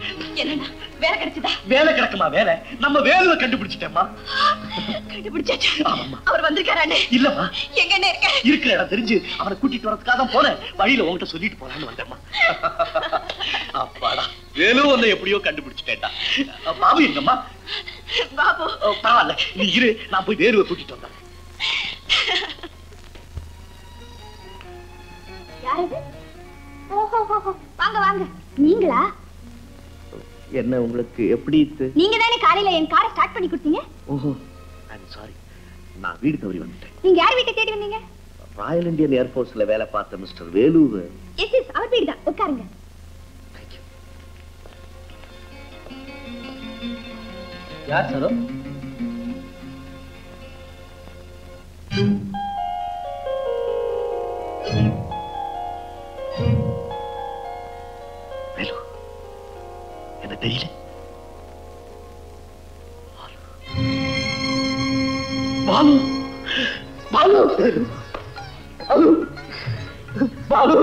என்னண்ணா வேலை கிடைச்சதா வேலை கிடக்குமா வேலை நம்ம வேலையை கண்டுபிடிச்சிட்டேம்மா கண்டுபிடிச்சாச்சா ஆமாம்மா. அவர் வந்திருக்காரானே இல்லம்மா எங்கண்ணே இருக்க இருக்கிற இடம் தெரிஞ்சு அவனை கூட்டிட்டு வரதுக்காக தான் போனேன் வழியில உன்கிட்ட சொல்லிட்டு போலான்னு வந்தேம்மா அப்பாடா வேலும் உன்னை எப்படியோ கண்டுபிடிச்சிட்டேன்டா பாபு எங்கம்மா பாபு ஓ, பரவாயில்ல நீ இரு நான் போய் வேலுவை கூட்டிட்டு வந்தேன் யாரது ஓஹோ வாங்க வாங்க நீங்களா என்ன உங்களுக்கு எப்படி நீங்க தானே காலையில என் காரை ஸ்டார்ட் பண்ணி கொடுத்தீங்க ஓஹோ ஐம் சாரி நான் வீடு தவறி வந்துட்டேன் நீங்க யார் வீட்டை தேடி வந்தீங்க ராயல் இந்தியன் ஏர்ஃபோர்ஸ்ல வேலை பார்த்த மிஸ்டர் வேலு எஸ் எஸ் அவர் வீடு தான் உட்காருங்க யார் சரோ வேலு என்ன தெரியல பாலு பாலு பாலு பாலு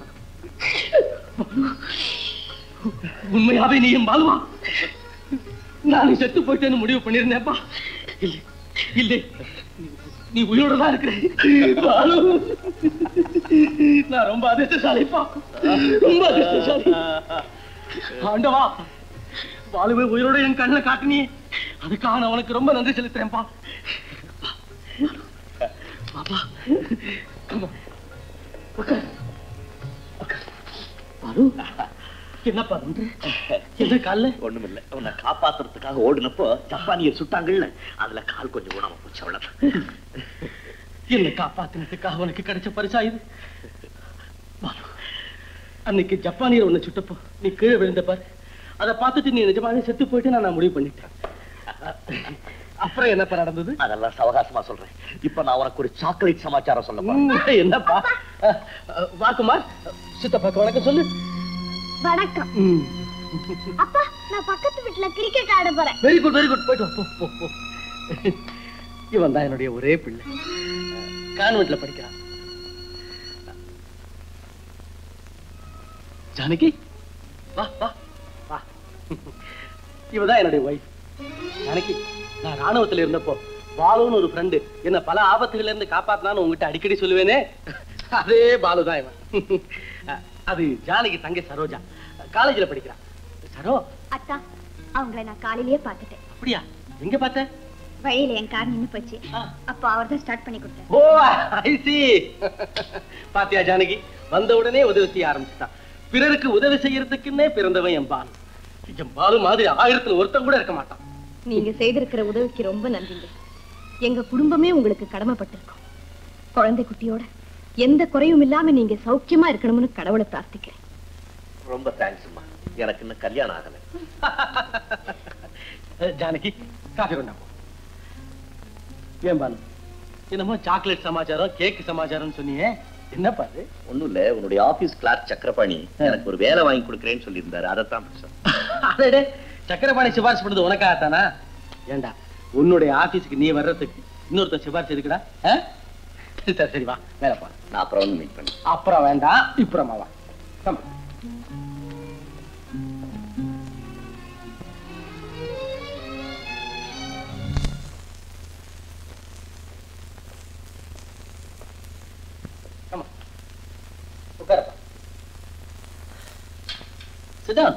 உண்மையாவே நீ என் பாலுவா நான் செத்து போயிட்டேன்னு முடிவு பண்ணிருந்தேன்ப்பா இல்லை இல்லை நீ உயிரோட தான் இருக்கிற பாலு நான் ரொம்ப அதிர்ஷ்டசாலிப்பா ரொம்ப அதிர்ஷ்டசாலி ஆண்டவா பாலுவை உயிரோட என் கண்ணில் காட்டினியே அதுக்காக நான் உனக்கு ரொம்ப நன்றி செலுத்துறேன்ப்பா பாப்பா come on. உட்கார். உட்கார். பாலு என்னப்பா பண்ற என்ன கால்ல ஒண்ணுமில்ல உன்னை காப்பாத்துறதுக்காக ஓடுனப்போ ஜப்பானிய சுட்டாங்கல்ல அதுல கால் கொஞ்சம் குணமா போச்சு அவ்வளவுதான் என்ன காப்பாத்தினதுக்காக உனக்கு கிடைச்ச பரிசா இது பாலு, அன்னைக்கு ஜப்பானியர் உன்னை சுட்டப்போ நீ கீழே விழுந்த பாரு அதை பார்த்துட்டு நீ நிஜமாவே செத்து போயிட்டு நான் முடிவு பண்ணிட்டேன் அப்புறம் என்னப்பா நடந்தது அதெல்லாம் சவகாசமா சொல்றேன் இப்ப நான் உனக்கு ஒரு சாக்லேட் சமாச்சாரம் சொல்ல போறேன் ம், என்னப்பா அஹ், அஹ், வாக்குமார் சித்தப்பாக்கு வணக்கம் சொல்லு வணக்கம் ம். அப்பா நான் பக்கத்து வீட்டுல கிரிக்கெட் ஆட போறேன் வெரி குட் வெரி குட் போயிட்டு வா, போ போ போ இவன் தான் என்னுடைய ஒரே பிள்ளை கான்வென்ட்ல படிக்கிறான் ஜானகி வா வா வா இவதான் என்னுடைய ஒய்ஃப் ஜானகி நான் ராணுவத்துல இருந்தப்போ பாலுன்னு ஒரு ஃப்ரெண்டு என்ன பல ஆபத்துகள்ல இருந்து காப்பாத்தினான்னு உங்ககிட்ட அடிக்கடி சொல்லுவேனே அதே பாலு தான் இவன் அது ஜானகி தங்கை சரோஜா காலேஜ்ல படிக்கிறான் சரோ அத்தா அவங்கள நான் காலையிலேயே பார்த்துட்டேன் அப்படியா எங்க பார்த்த வழியில என் கார் நின்னு போச்சு ஆ. அப்போ அவர் தான் ஸ்டார்ட் பண்ணி கொடுத்தாரு ஓ ஐ சி பாத்தியா ஜானகி வந்த உடனே உதவி செய்ய ஆரம்பிச்சுட்டான் பிறருக்கு உதவி செய்யறதுக்குன்னே பிறந்தவன் என் பாலு என் பாலு மாதிரி ஆயிரத்துல ஒருத்தன் கூட இருக்க மாட்டான் நீங்க செய்திருக்கிற உதவிக்கு ரொம்ப நன்றிங்க எங்க குடும்பமே உங்களுக்கு கடமைப்பட்டிருக்கோம் குழந்தை குட்டியோட எந்த குறையும் இல்லாம நீங்க சௌக்கியமா இருக்கணும்னு கடவுளை பிரார்த்திக்கிறேன் ரொம்ப தேங்க்ஸ்மா எனக்கு இன்னும் கல்யாணம் ஆகல அஹ், ஜானகி காஃபி கொண்டா போ ஏன் பாலு என்னமோ சாக்லேட் சமாச்சாரம் கேக் சமாச்சாரம் சொன்னியே என்னப்பா அது ஒண்ணும் இல்ல உன்னுடைய ஆபீஸ் கிளார்க் சக்கரபாணி எனக்கு ஒரு வேலை வாங்கி கொடுக்குறேன்னு சொல்லியிருந்தாரு அதைத்தான் பேசுறேன் அடடே சக்கரபாணி சிபாரிசு பண்ணது உனக்காகத்தானா ஏண்டா உன்னுடைய ஆபீஸ்க்கு நீ வர்றதுக்கு இன்னொருத்தன் சிபாரிசு எதுக்குடா ஆ? சரி சரி வா மேல போ நான் அப்புறம் வந்து மீட் பண்ணி அப்புறம் வேண்டாம் இப்புறமா வா Come. Come on. உட்காருப்பா. Sit down.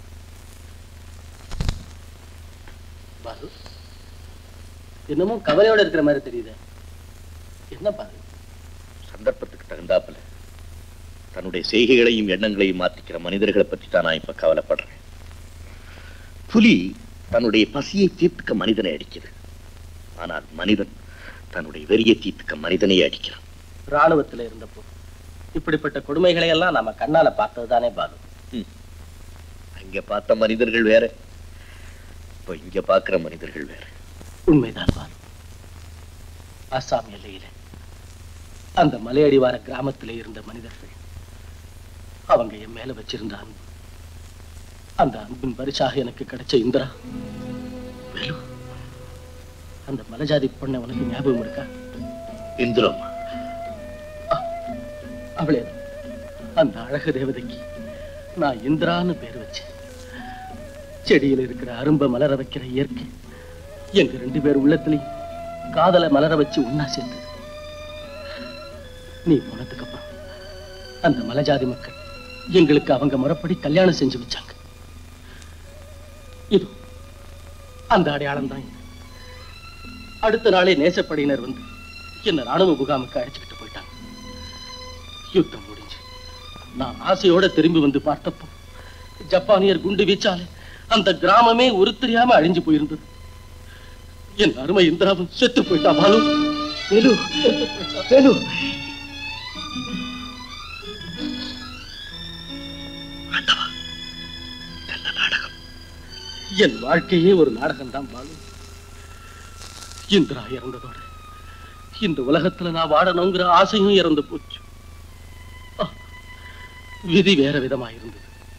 பாலு என்னமோ கவலையோட இருக்கிற மாதிரி தெரியுது என்ன பாரு சந்தர்ப்பத்துக்கு தகுந்தாப்புல தன்னுடைய செய்கைகளையும் எண்ணங்களையும் மாற்றிக்கிற மனிதர்களை பத்தி தான் நான் இப்ப கவலைப்படுறேன் புலி தன்னுடைய பசியை தீர்த்துக்க மனிதனை அடிக்குது ஆனால் மனிதன் தன்னுடைய வெறியை தீர்த்துக்க மனிதனையே அடிக்கிறான் ராணுவத்துல இருந்தப்போ இப்படிப்பட்ட கொடுமைகளை எல்லாம் நாம கண்ணால பார்த்ததுதானே பாலு அங்க பார்த்த மனிதர்கள் வேற இப்ப இங்க பார்க்கிற மனிதர்கள் வேற உண்மைதான் பாலு அஸ்ஸாம் எல்லையில அந்த மலையடிவார கிராமத்திலே இருந்த மனிதர்கள் அவங்க என் மேல வச்சிருந்த அன்பு அந்த அன்பின் பரிசாக எனக்கு கிடைச்ச இந்திரா வேலு அந்த மலைஜாதி பொண்ணை உனக்கு ஞாபகம் இருக்கா இந்திரம் அவளே அந்த அழகு தேவதைக்கு நான் இந்திரான்னு பேர் வச்சேன் செடியில் இருக்கிற அரும்ப மலர வைக்கிற இயற்கை எங்க ரெண்டு பேர் உள்ளத்திலையும் காதலை மலர வச்சு ஒன்னா சேர்ந்தது நீ போனதுக்கு அப்புறம் அந்த மலைஜாதி மக்கள் எங்களுக்கு அவங்க முறைப்படி கல்யாணம் செஞ்சு வச்சாங்க இது அந்த அடையாளம் தான் இது அடுத்த நாளே நேசப்படையினர் வந்து என்ன ராணுவ முகாமுக்கு அழைச்சுக்கிட்டு போயிட்டாங்க யுத்தம் முடிஞ்சு நான் ஆசையோட திரும்பி வந்து பார்த்தப்போ ஜப்பானியர் குண்டு வீச்சாலே அந்த கிராமமே உருத்தெரியாம அழிஞ்சு போயிருந்தது என் அருமை இந்திராவும் செத்து போயிட்டா பாலு வேலு வேலு ஆண்டவா இதெல்லாம் நாடகம் என் வாழ்க்கையே ஒரு நாடகம் தான் பாலு இந்திரா இறந்ததோட இந்த உலகத்துல நான் வாழணுங்கிற ஆசையும் இறந்து போச்சு ஆ, விதி வேற விதமா இருந்தது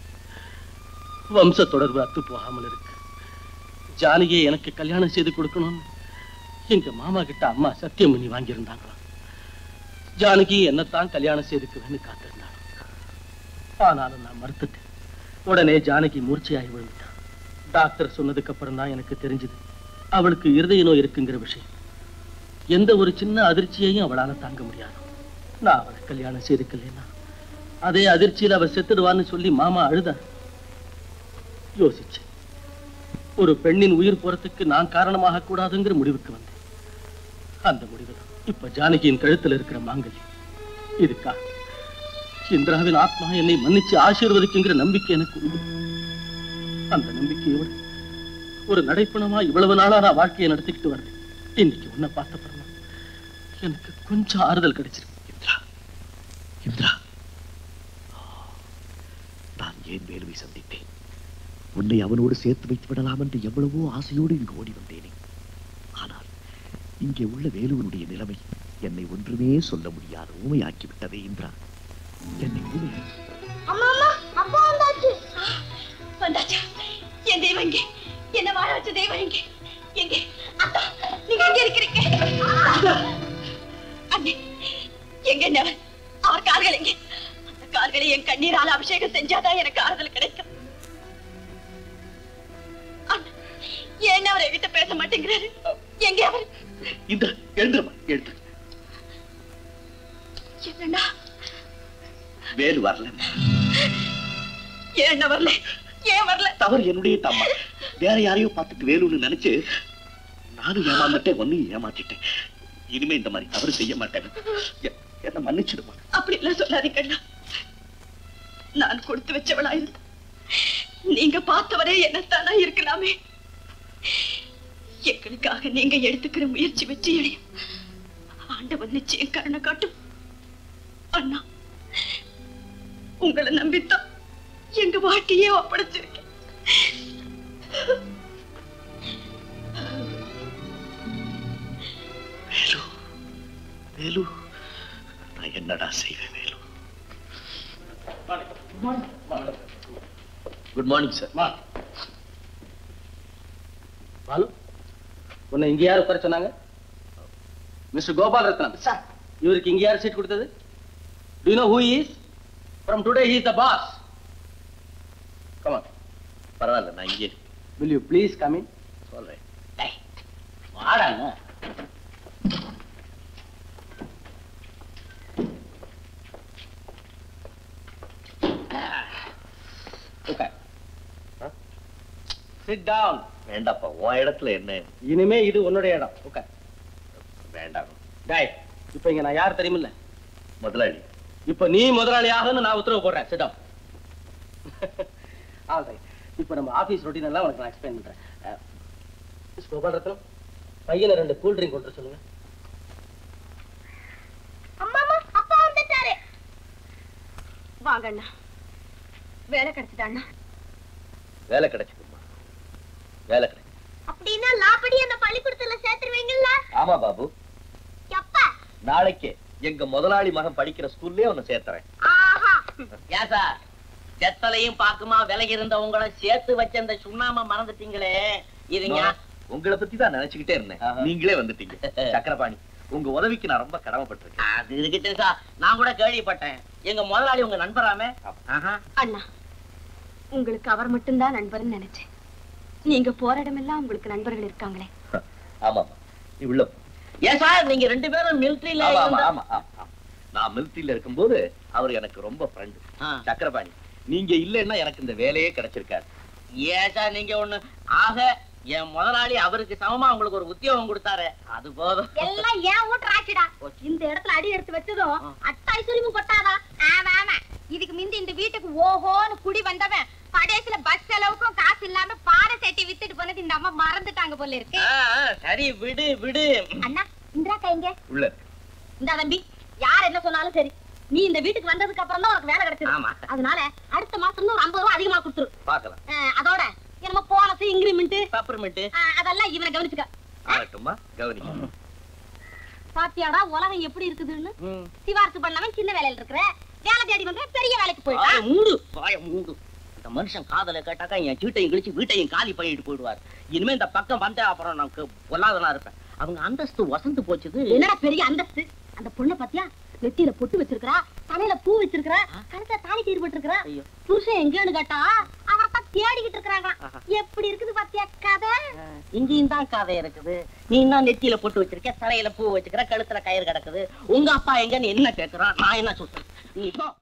வம்ச தொடர்பு அத்து போகாமல் இருக்கு ஜானகியை எனக்கு கல்யாணம் செய்து கொடுக்கணும்னு எங்க மாமா கிட்ட அம்மா சத்தியம் பண்ணி வாங்கியிருந்தாங்களாம் ஜானகி என்னத்தான் கல்யாணம் செய்துக்குவேன்னு காத்திருந்தாங்க ஆனாலும் நான் மறுத்துட்டேன் உடனே ஜானகி மூர்ச்சையாகி விழுந்துட்டான் டாக்டர் சொன்னதுக்கு அப்புறம் தான் எனக்கு தெரிஞ்சது அவளுக்கு இருதய நோய் இருக்குங்கிற விஷயம் எந்த ஒரு சின்ன அதிர்ச்சியையும் அவளால தாங்க முடியாது நான் அவளை கல்யாணம் செய்துக்கலைன்னா அதே அதிர்ச்சியில் அவ செத்துடுவான்னு சொல்லி மாமா அழுதார் யோசிச்சேன் ஒரு பெண்ணின் உயிர் போறதுக்கு நான் காரணமாக கூடாதுங்கிற முடிவுக்கு வந்தேன் அந்த முடிவு தான் இப்ப ஜானகியின் கழுத்துல இருக்கிற மாங்கல்யம் இதுக்கா இந்திராவின் ஆத்மா என்னை மன்னிச்சு ஆசீர்வதிக்குங்கிற நம்பிக்கை எனக்கு உண்டு அந்த நம்பிக்கையோடு ஒரு நடைப்பணமா இவ்வளவு நாளா நான் வாழ்க்கையை நடத்திக்கிட்டு வர்றேன் இன்னைக்கு உன்னை பார்த்த பிறகு எனக்கு கொஞ்சம் ஆறுதல் கிடைச்சிருக்கு இந்திரா இந்திரா நான் ஏன் வேலுவை சந்தித்தேன் உன்னை அவனோடு சேர்த்து வைத்து விடலாம் என்று எவ்வளவோ ஆசையோடு இங்கு ஓடி வந்தேனே ஆனால் இங்கே உள்ள வேலுவனுடைய நிலைமை என்னை ஒன்றுமே சொல்ல முடியாத ஊமையாக்கி விட்டதே இந்திரா என்னை ஊமையாக்கி அம்மா அம்மா அப்பா வந்தாச்சு வந்தாச்சா என் தெய்வம் எங்கே என்ன வாழ வச்ச தெய்வம் எங்கே எங்கே அத்தா நீங்க எங்க இருக்கிறீங்க அண்ணே எங்க என்ன அவர் கால்கள் எங்கே அந்த கால்களை என் கண்ணீரால அபிஷேகம் செஞ்சாதான் எனக்கு ஆறுதல் கிடைக்கும் அண்ணா, ஏன் அவர் என்கிட்ட பேச மாட்டேங்கிறாரு எங்கே அவர் இந்திரா எழுந்துருமா எழுந்து என்னண்ணா வேலு வரல ஏன் வரல ஏன் வரல தவறு என்னுடைய தம்மா வேற யாரையோ பார்த்துட்டு வேலுன்னு நினைச்சு நானும் ஏமாந்துட்டேன் ஒன்னும் ஏமாத்திட்டேன் இனிமே இந்த மாதிரி தவறு செய்ய மாட்டேன் எ- என்னை மன்னிச்சிடுமா அப்படி எல்லாம் சொல்லாதீங்க அண்ணா நான் கொடுத்து வச்சவளா இருந்த நீங்க பார்த்தவரே என்னத்தானா இருக்கலாமே எங்களுக்காக நீங்க எடுத்துக்கிற முயற்சி வெற்றியடையும் ஆண்டவன் நிச்சயம் கருணை காட்டும் அண்ணா உங்களை நம்பித்தான் எங்க வாழ்க்கையே ஒப்படைச்சிருக்கேன் வேலு வேலு நான் என்னடா செய்வேன் Velu good morning sir Balu உன்னை இங்க யார் உட்கார சொன்னாங்க மிஸ்டர் கோபால் ரத்னம் சார் இவருக்கு இங்க யார் சீட் கொடுத்தது do know who is from today he is the boss come on பரவாயில்ல நான் இங்கே will you please come in சொல்றேன் வாடாங்க ஓகே சிட் டவுன் வேண்டாப்பா உன் இடத்துல என்ன இனிமே இது உன்னுடைய இடம் ஓகே வேண்டாம் டேய் இப்போ இங்க நான் யார் தெரியுமில்ல முதலாளி இப்ப நீ முதலாளியாகன்னு நான் உத்தரவு போடுறேன் சிடம் ஆல் ரைட் இப்போ நம்ம ஆபீஸ் ரொட்டீன் எல்லாம் உனக்கு நான் எக்ஸ்பிளைன் பண்றேன் அஹ், மிஸ் கோபால் ரத்னம் பையனை ரெண்டு கூல் ட்ரிங்க் கொண்டு வர சொல்லுங்க அம்மா அப்பா வந்துட்டாரு வாங்க அண்ணா வேலை கிடைச்சதா அண்ணா வேலை கிடைச்சதுமா வேலை கிடைச்சது அப்படின்னா லாபடி அந்த பள்ளிக்கூடத்துல சேர்த்துருவீங்கல்ல ஆமா பாபு எப்ப நாளைக்கு எங்க முதலாளி மகன் படிக்கிற ஸ்கூல்லயே உன்னை சேர்த்துறேன் ஆஹா ஏன் சார் செத்தலையும் பாக்குமா விலகி இருந்த உங்களை சேர்த்து வச்ச அந்த சுண்ணாம மறந்துட்டீங்களே இது ஞா- உங்களை பத்தி தான் நினைச்சுக்கிட்டே இருந்தேன் ஆஹா. நீங்களே வந்துட்டீங்க சக்கரபாணி உங்க உதவிக்கு நான் ரொம்ப கடமைப்பட்டிருக்கேன் அது இருக்கட்டும் சார் நான் கூட கேள்விப்பட்டேன் எங்க முதலாளி உங்க நண்பராமே ஆஹா அண்ணா உங்களுக்கு அவர் மட்டும்தான் நண்பர்னு நினைச்சேன் நீங்க போற இடமெல்லாம் உங்களுக்கு நண்பர்கள் இருக்காங்களே ஆமா நீ உள்ள போ. ஏன் சார் நீங்க ரெண்டு பேரும் மிலிட்டரியில ஆமா ஆமா ஆமா ஆமா, ஆமா. நான் மிலிட்டரியில இருக்கும்போது அவர் எனக்கு ரொம்ப ஃப்ரெண்ட் சக்கரபாணி நீங்க இல்லைன்னா எனக்கு இந்த வேலையே கிடைச்சிருக்காது ஏன் சார் நீங்க ஒண்ணு ஆக என் முதலாளி அவருக்கு சமமா உங்களுக்கு ஒரு உத்தியோகம் கொடுத்தாரு அது போதும் எல்லாம் ஏன் வீட்டு ராட்சிடா இந்த இடத்துல அடி எடுத்து வச்சதும் அட்டாய் சுரிமும் கொட்டாதா ஆமா ஆமா இதுக்கு முந்தி இந்த வீட்டுக்கு ஓஹோன்னு குடி வந்தவன் கடைசியில பஸ் செலவுக்கும் காசு இல்லாம பாறை சட்டி வித்துட்டு போனது இந்த அம்மா மறந்துட்டாங்க போல இருக்கு ஆ, ஆ, சரி விடு விடு அண்ணா இந்திரா கைங்க உள்ள இருக்கு. இந்த தம்பி யார் என்ன சொன்னாலும் சரி நீ இந்த வீட்டுக்கு வந்ததுக்கு அப்புறம் தான் உனக்கு வேலை கிடைச்சது ஆமா அதனால அடுத்த மாசம் ஒரு ஐம்பது ரூபா அதிகமா கொடுத்துரு பார்க்கலாம் அஹ், அதோட என்னமோ போனஸ் இன்கிரிமெண்ட் பப்பர்மெண்ட் அதெல்லாம் இவனை கவனிச்சுக்க ஆகட்டுமா கவனிக்க பாத்தியாடா உலகம் எப்படி இருக்குதுன்னு சிபாரிசு பண்ணவன் சின்ன வேலையில இருக்கிற வேலை தேடி வந்து பெரிய வேலைக்கு போயிட்டான் மூடு வாய மூடு இந்த மனுஷன் காதல கேட்டாக்கா என் சீட்டையும் கழிச்சு வீட்டையும் காலி பண்ணிட்டு போயிடுவார் இனிமே இந்த பக்கம் வந்தா அப்புறம் நான் பொல்லாதனா இருப்பேன் அவங்க அந்தஸ்து வசந்து போச்சுது என்னடா பெரிய அந்தஸ்து அந்த பொண்ணை பாத்தியா நெத்தியில பொட்டு வச்சிருக்கா தலையில பூ வச்சிருக்கா கழுத்துல தாலி தீர் போட்டிருக்கா ஐயோ. புருஷன் எங்கேன்னு கேட்டா அவரை தான் தேடிக்கிட்டு இருக்கிறாங்க ஆஹா. எப்படி இருக்குது பாத்தியா கதை இங்கேயும் தான் கதை இருக்குது நீ தான் நெத்தியில போட்டு வச்சிருக்க தலையில பூ வச்சுக்கிற கழுத்துல கயிறு கிடக்குது உங்க அப்பா எங்கன்னு என்ன கேக்குறான் நான் என்ன சொல்றேன் நீ போ